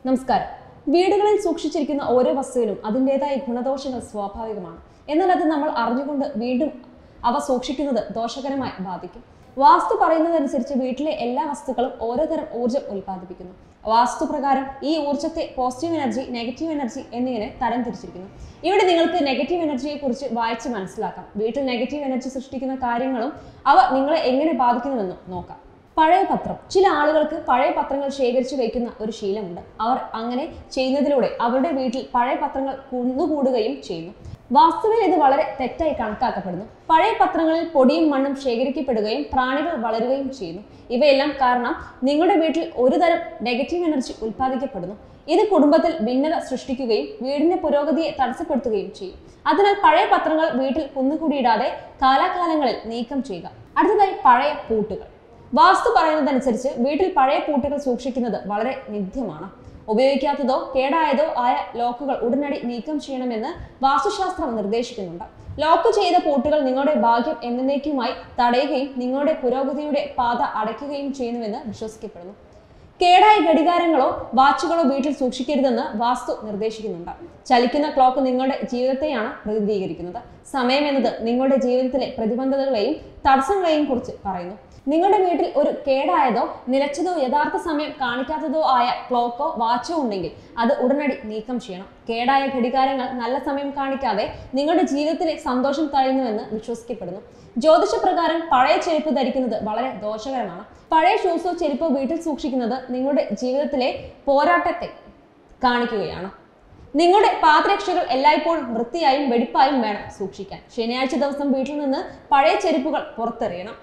നമസ്കാരം വീടുകളിൽ സൂക്ഷിച്ചിരിക്കുന്ന ഓരോ വസ്തുവിനും അതിൻ്റെതായ ഗുണദോഷങ്ങൾ സ്വാഭാവികമാണ് എന്നാൽ അത് നമ്മൾ അറിഞ്ഞുകൊണ്ട് വീണ്ടും അവ സൂക്ഷിക്കുന്നത് ദോഷകരമായി ബാധിക്കും വാസ്തു പറയുന്നതനുസരിച്ച് വീട്ടിലെ എല്ലാ വസ്തുക്കളും ഓരോ തരം ഊർജ്ജം ഉൽപ്പാദിപ്പിക്കുന്നു വാസ്തു പ്രകാരം ഈ ഊർജ്ജത്തെ പോസിറ്റീവ് എനർജി നെഗറ്റീവ് എനർജി എന്നിങ്ങനെ തരം തിരിച്ചിരിക്കുന്നു ഇവിടെ നിങ്ങൾക്ക് നെഗറ്റീവ് എനർജിയെ കുറിച്ച് വായിച്ച് മനസ്സിലാക്കാം വീട്ടിൽ നെഗറ്റീവ് എനർജി സൃഷ്ടിക്കുന്ന കാര്യങ്ങളും അവ നിങ്ങളെ എങ്ങനെ ബാധിക്കുന്നുവെന്നും നോക്കാം പഴയ പത്രം ചില ആളുകൾക്ക് പഴയ പത്രങ്ങൾ ശേഖരിച്ചു വയ്ക്കുന്ന ഒരു ശീലമുണ്ട് അവർ അങ്ങനെ ചെയ്യുന്നതിലൂടെ അവരുടെ വീട്ടിൽ പഴയ പത്രങ്ങൾ കുന്നുകൂടുകയും ചെയ്യുന്നു വാസ്തുവിൽ ഇത് വളരെ തെറ്റായി കണക്കാക്കപ്പെടുന്നു പഴയ പത്രങ്ങളിൽ പൊടിയും മണ്ണും ശേഖരിക്കപ്പെടുകയും പ്രാണികൾ വളരുകയും ചെയ്യുന്നു ഇവയെല്ലാം കാരണം നിങ്ങളുടെ വീട്ടിൽ ഒരു തരം നെഗറ്റീവ് എനർജി ഉൽപ്പാദിക്കപ്പെടുന്നു ഇത് കുടുംബത്തിൽ ഭിന്നത സൃഷ്ടിക്കുകയും വീടിന്റെ പുരോഗതിയെ തടസ്സപ്പെടുത്തുകയും ചെയ്യും അതിനാൽ പഴയ പത്രങ്ങൾ വീട്ടിൽ കുന്നുകൂടിയിടാതെ കാലാകാലങ്ങളിൽ നീക്കം ചെയ്യുക അടുത്തതായി പഴയ പൂട്ടുകൾ വാസ്തു പറയുന്നതനുസരിച്ച് വീട്ടിൽ പഴയ പൂട്ടുകൾ സൂക്ഷിക്കുന്നത് വളരെ നിത്യമാണ് ഉപയോഗിക്കാത്തതോ കേടായതോ ആയ ലോക്കുകൾ ഉടനടി നീക്കം ചെയ്യണമെന്ന് വാസ്തുശാസ്ത്രം നിർദ്ദേശിക്കുന്നുണ്ട് ലോക്ക് ചെയ്ത പൂട്ടുകൾ നിങ്ങളുടെ ഭാഗ്യം എന്നേക്കുമായി തടയുകയും നിങ്ങളുടെ പുരോഗതിയുടെ പാത അടയ്ക്കുകയും ചെയ്യുന്നുവെന്ന് വിശ്വസിക്കപ്പെടുന്നു കേടായ ഘടികാരങ്ങളോ വാച്ചുകളോ വീട്ടിൽ സൂക്ഷിക്കരുതെന്ന് വാസ്തു നിർദ്ദേശിക്കുന്നുണ്ട് ചലിക്കുന്ന ക്ലോക്ക് നിങ്ങളുടെ ജീവിതത്തെയാണ് പ്രതിനിധീകരിക്കുന്നത് സമയം എന്നത് നിങ്ങളുടെ ജീവിതത്തിലെ പ്രതിബന്ധതകളെയും തടസ്സങ്ങളെയും കുറിച്ച് പറയുന്നു നിങ്ങളുടെ വീട്ടിൽ ഒരു കേടായതോ നിലച്ചതോ യഥാർത്ഥ സമയം കാണിക്കാത്തതോ ആയ ക്ലോക്കോ വാച്ചോ ഉണ്ടെങ്കിൽ അത് ഉടനടി നീക്കം ചെയ്യണം കേടായ ഘടികാരങ്ങൾ നല്ല സമയം കാണിക്കാതെ നിങ്ങളുടെ ജീവിതത്തിലെ സന്തോഷം തഴയുന്നുവെന്ന് വിശ്വസിക്കപ്പെടുന്നു ജ്യോതിഷപ്രകാരം പഴയ ചെരുപ്പ് ധരിക്കുന്നത് വളരെ ദോഷകരമാണ് പഴയ ഷൂസോ ചെരുപ്പോ വീട്ടിൽ സൂക്ഷിക്കുന്നത് നിങ്ങളുടെ ജീവിതത്തിലെ പോരാട്ടത്തെ കാണിക്കുകയാണ് നിങ്ങളുടെ പാദരക്ഷകൾ എല്ലായ്പ്പോഴും വൃത്തിയായും വെടിപ്പായും വേണം സൂക്ഷിക്കാൻ ശനിയാഴ്ച ദിവസം വീട്ടിൽ നിന്ന് പഴയ ചെരുപ്പുകൾ പുറത്തെറിയണം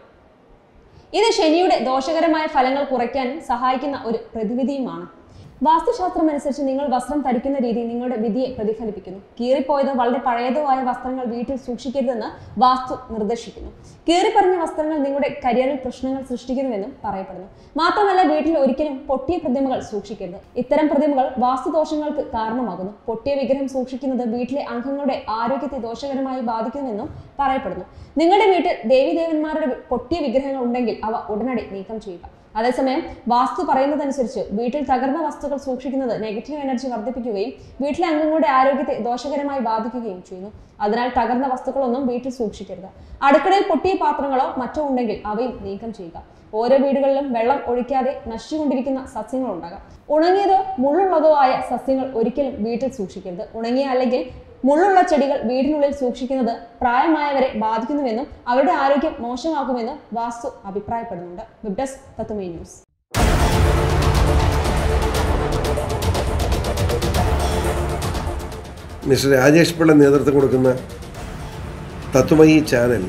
ഇത് ശനിയുടെ ദോഷകരമായ ഫലങ്ങൾ കുറയ്ക്കാനും സഹായിക്കുന്ന ഒരു പ്രതിവിധിയുമാണ് വാസ്തുശാസ്ത്രം അനുസരിച്ച് നിങ്ങൾ വസ്ത്രം ധരിക്കുന്ന രീതി നിങ്ങളുടെ വിധിയെ പ്രതിഫലിപ്പിക്കുന്നു കീറിപ്പോയതോ വളരെ പഴയതോ ആയ വസ്ത്രങ്ങൾ വീട്ടിൽ സൂക്ഷിക്കരുതെന്ന് വാസ്തു നിർദ്ദേശിക്കുന്നു കീറിപ്പറഞ്ഞ വസ്ത്രങ്ങൾ നിങ്ങളുടെ കരിയറിൽ പ്രശ്നങ്ങൾ സൃഷ്ടിക്കുന്നുവെന്നും പറയപ്പെടുന്നു മാത്രമല്ല വീട്ടിൽ ഒരിക്കലും പൊട്ടിയ പ്രതിമകൾ സൂക്ഷിക്കരുത് ഇത്തരം പ്രതിമകൾ വാസ്തുദോഷങ്ങൾക്ക് കാരണമാകുന്നു പൊട്ടിയ വിഗ്രഹം സൂക്ഷിക്കുന്നത് വീട്ടിലെ അംഗങ്ങളുടെ ആരോഗ്യത്തെ ദോഷകരമായി ബാധിക്കുമെന്നും പറയപ്പെടുന്നു നിങ്ങളുടെ വീട്ടിൽ ദേവീദേവന്മാരുടെ പൊട്ടിയ വിഗ്രഹങ്ങൾ ഉണ്ടെങ്കിൽ അവ ഉടനടി നീക്കം ചെയ്യുക അതേസമയം വാസ്തു പറയുന്നതനുസരിച്ച് വീട്ടിൽ തകർന്ന വസ്തുക്കൾ സൂക്ഷിക്കുന്നത് നെഗറ്റീവ് എനർജി വർദ്ധിപ്പിക്കുകയും വീട്ടിലെ അംഗങ്ങളുടെ ആരോഗ്യത്തെ ദോഷകരമായി ബാധിക്കുകയും ചെയ്യുന്നു അതിനാൽ തകർന്ന വസ്തുക്കളൊന്നും വീട്ടിൽ സൂക്ഷിക്കരുത് അടുക്കളയിൽ പൊട്ടിയ പാത്രങ്ങളോ മറ്റോ ഉണ്ടെങ്കിൽ അവയും നീക്കം ചെയ്യുക ഓരോ വീടുകളിലും വെള്ളം ഒഴിക്കാതെ നശിച്ചുകൊണ്ടിരിക്കുന്ന സസ്യങ്ങൾ ഉണ്ടാകാം ഉണങ്ങിയതോ മുള്ളുള്ളതോ ആയ സസ്യങ്ങൾ ഒരിക്കലും വീട്ടിൽ സൂക്ഷിക്കരുത് ഉണങ്ങിയ അല്ലെങ്കിൽ മുള്ളുള്ള ചെടികൾ വീടിനുള്ളിൽ സൂക്ഷിക്കുന്നത് പ്രായമായവരെ ബാധിക്കുന്നുവെന്നും അവരുടെ ആരോഗ്യം മോശമാക്കുമെന്നും വാസ്തു അഭിപ്രായപ്പെടുന്നുണ്ട് web desk Tattvamayi news mister Rajesh Pillai നേതൃത്വം കൊടുക്കുന്ന തത്വമയി ചാനൽ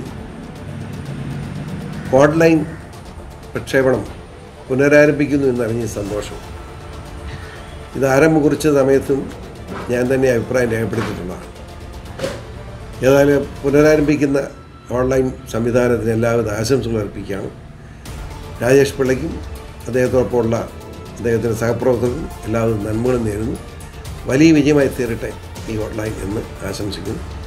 ഓൺലൈൻ പ്രക്ഷേപണം പുനരാരംഭിക്കുന്നു എന്നറിഞ്ഞ സന്തോഷം ഇത് ആരംഭം കുറിച്ച സമയത്തും ഞാൻ തന്നെ അഭിപ്രായം രേഖപ്പെടുത്തിയിട്ടുള്ളതാണ് ഏതായാലും പുനരാരംഭിക്കുന്ന ഓൺലൈൻ സംവിധാനത്തിന് എല്ലാവിധ ആശംസകൾ അർപ്പിക്കുകയാണ് രാജേഷ് പിള്ളയ്ക്കും അദ്ദേഹത്തോടൊപ്പമുള്ള അദ്ദേഹത്തിൻ്റെ സഹപ്രവർത്തകർക്കും എല്ലാവിധ നന്മകളും നേരുന്നു വലിയ വിജയമായി തീരട്ടെ ഈ ഓൺലൈൻ എന്ന് ആശംസിക്കുന്നു